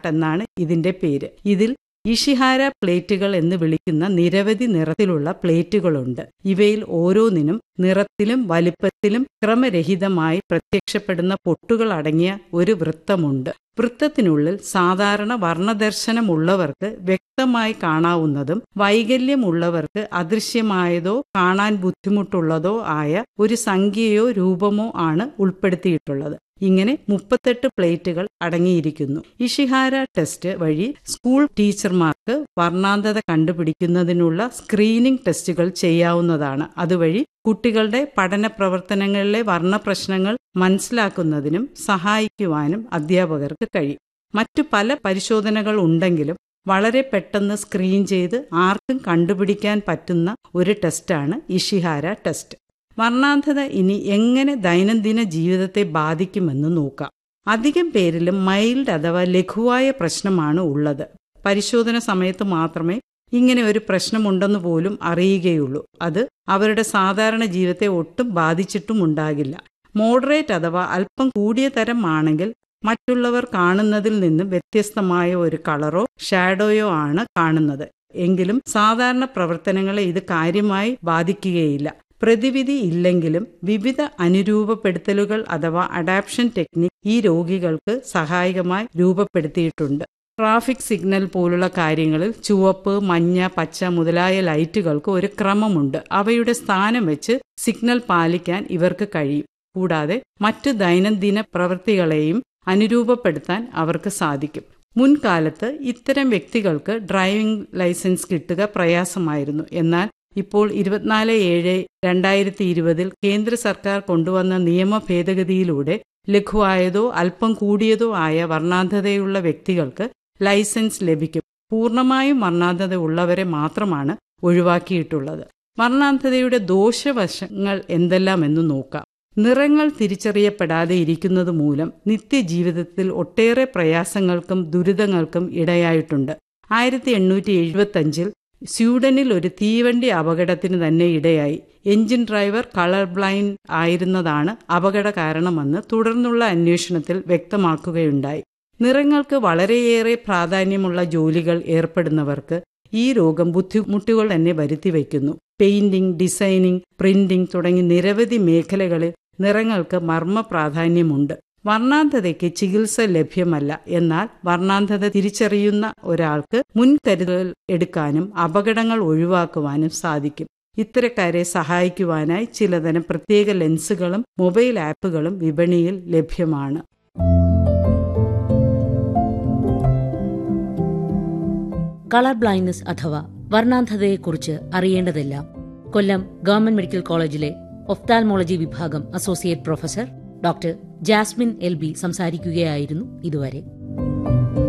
എന്നാണ് ഇതിന്റെ പേര് ഇതിൽ ഇഷിഹാര പ്ലേറ്റുകൾ എന്ന് വിളിക്കുന്ന നിരവധി നിറത്തിലുള്ള പ്ലേറ്റുകളുണ്ട് ഇവയിൽ ഓരോന്നിനും നിറത്തിലും വലിപ്പത്തിലും ക്രമരഹിതമായി പ്രത്യക്ഷപ്പെടുന്ന പൊട്ടുകൾ അടങ്ങിയ ഒരു വൃത്തമുണ്ട് വൃത്തത്തിനുള്ളിൽ സാധാരണ വർണ്ണദർശനമുള്ളവർക്ക് വ്യക്തമായി കാണാവുന്നതും വൈകല്യമുള്ളവർക്ക് അദൃശ്യമായതോ കാണാൻ ബുദ്ധിമുട്ടുള്ളതോ ആയ ഒരു സംഖ്യയോ രൂപമോ ആണ് ഉൾപ്പെടുത്തിയിട്ടുള്ളത് ഇങ്ങനെ മുപ്പത്തെട്ട് പ്ലേറ്റുകൾ അടങ്ങിയിരിക്കുന്നു ഇഷിഹാര ടെസ്റ്റ് വഴി സ്കൂൾ ടീച്ചർമാർക്ക് വർണ്ണാന്തത കണ്ടുപിടിക്കുന്നതിനുള്ള സ്ക്രീനിംഗ് ടെസ്റ്റുകൾ ചെയ്യാവുന്നതാണ് അതുവഴി കുട്ടികളുടെ പഠന പ്രവർത്തനങ്ങളിലെ വർണ്ണപ്രശ്നങ്ങൾ മനസ്സിലാക്കുന്നതിനും സഹായിക്കുവാനും അധ്യാപകർക്ക് കഴിയും മറ്റു പല പരിശോധനകൾ ഉണ്ടെങ്കിലും വളരെ പെട്ടെന്ന് സ്ക്രീൻ ചെയ്ത് ആർക്കും കണ്ടുപിടിക്കാൻ പറ്റുന്ന ഒരു ടെസ്റ്റാണ് ഇഷിഹാര ടെസ്റ്റ് വർണ്ണാന്ധത ഇനി എങ്ങനെ ദൈനംദിന ജീവിതത്തെ ബാധിക്കുമെന്ന് നോക്കാം അധികം പേരിലും മൈൽഡ് അഥവാ ലഘുവായ പ്രശ്നമാണ് ഉള്ളത് പരിശോധന സമയത്ത് മാത്രമേ ഇങ്ങനെ ഒരു പ്രശ്നമുണ്ടെന്ന് പോലും അറിയുകയുള്ളൂ അത് അവരുടെ സാധാരണ ജീവിതത്തെ ഒട്ടും ബാധിച്ചിട്ടും ഉണ്ടാകില്ല മോഡറേറ്റ് അഥവാ അല്പം കൂടിയ തരം ആണെങ്കിൽ മറ്റുള്ളവർ കാണുന്നതിൽ നിന്ന് വ്യത്യസ്തമായ ഒരു കളറോ ഷാഡോയോ ആണ് കാണുന്നത് എങ്കിലും സാധാരണ പ്രവർത്തനങ്ങളെ ഇത് കാര്യമായി ബാധിക്കുകയില്ല പ്രതിവിധി ഇല്ലെങ്കിലും വിവിധ അനുരൂപപ്പെടുത്തലുകൾ അഥവാ അഡാപ്ഷൻ ടെക്നിക് ഈ രോഗികൾക്ക് സഹായകമായി രൂപപ്പെടുത്തിയിട്ടുണ്ട് ട്രാഫിക് സിഗ്നൽ പോലുള്ള കാര്യങ്ങളിൽ ചുവപ്പ് മഞ്ഞ പച്ച മുതലായ ലൈറ്റുകൾക്ക് ഒരു ക്രമമുണ്ട് അവയുടെ സ്ഥാനം വെച്ച് സിഗ്നൽ പാലിക്കാൻ ഇവർക്ക് കഴിയും കൂടാതെ മറ്റു ദൈനംദിന പ്രവൃത്തികളെയും അനുരൂപപ്പെടുത്താൻ അവർക്ക് സാധിക്കും മുൻകാലത്ത് ഇത്തരം വ്യക്തികൾക്ക് ഡ്രൈവിംഗ് ലൈസൻസ് കിട്ടുക പ്രയാസമായിരുന്നു എന്നാൽ ഇപ്പോൾ ഇരുപത്തിനാല് ഏഴ് രണ്ടായിരത്തി ഇരുപതിൽ കേന്ദ്ര സർക്കാർ കൊണ്ടുവന്ന നിയമ ഭേദഗതിയിലൂടെ ലഘുവായതോ അല്പം കൂടിയതോ ആയ വർണ്ണാന്ധതയുള്ള വ്യക്തികൾക്ക് ലൈസൻസ് ലഭിക്കും പൂർണ്ണമായും വർണ്ണാന്ധത ഉള്ളവരെ മാത്രമാണ് ഒഴിവാക്കിയിട്ടുള്ളത് വർണ്ണാന്ധതയുടെ ദോഷവശങ്ങൾ എന്തെല്ലാമെന്ന് നോക്കാം നിറങ്ങൾ തിരിച്ചറിയപ്പെടാതെ ഇരിക്കുന്നത് മൂലം നിത്യജീവിതത്തിൽ ഒട്ടേറെ പ്രയാസങ്ങൾക്കും ദുരിതങ്ങൾക്കും ഇടയായിട്ടുണ്ട് ആയിരത്തി എണ്ണൂറ്റി എഴുപത്തഞ്ചിൽ സ്വീഡനിൽ ഒരു തീവണ്ടി അപകടത്തിന് തന്നെ ഇടയായി എഞ്ചിൻ ഡ്രൈവർ കളർ ബ്ലൈൻഡ് ആയിരുന്നതാണ് അപകട കാരണമെന്ന് തുടർന്നുള്ള അന്വേഷണത്തിൽ വ്യക്തമാക്കുകയുണ്ടായി നിറങ്ങൾക്ക് വളരെയേറെ പ്രാധാന്യമുള്ള ജോലികൾ ഏർപ്പെടുന്നവർക്ക് ഈ രോഗം ബുദ്ധിമുട്ടുകൾ തന്നെ വരുത്തി വയ്ക്കുന്നു പെയിന്റിംഗ് ഡിസൈനിങ് പ്രിന്റിംഗ് തുടങ്ങി നിരവധി മേഖലകളിൽ നിറങ്ങൾക്ക് മർമ്മ പ്രാധാന്യമുണ്ട് വർണ്ണാന്ധതയ്ക്ക് ചികിത്സ ലഭ്യമല്ല എന്നാൽ വർണ്ണാന്ധത തിരിച്ചറിയുന്ന ഒരാൾക്ക് മുൻകരുതൽ എടുക്കാനും അപകടങ്ങൾ ഒഴിവാക്കുവാനും സാധിക്കും ഇത്തരക്കാരെ സഹായിക്കുവാനായി ചിലതരം പ്രത്യേക ലെൻസുകളും മൊബൈൽ ആപ്പുകളും വിപണിയിൽ ലഭ്യമാണ് കളർ ബ്ലൈൻഡ്നസ് അഥവാ വർണ്ണാന്ധതയെക്കുറിച്ച് അറിയേണ്ടതെല്ലാം കൊല്ലം ഗവൺമെന്റ് മെഡിക്കൽ കോളേജിലെ ഒഫ്താൽമോളജി വിഭാഗം associate professor doctor Jasmine L B സംസാരിക്കുകയായിരുന്നു ഇതുവരെ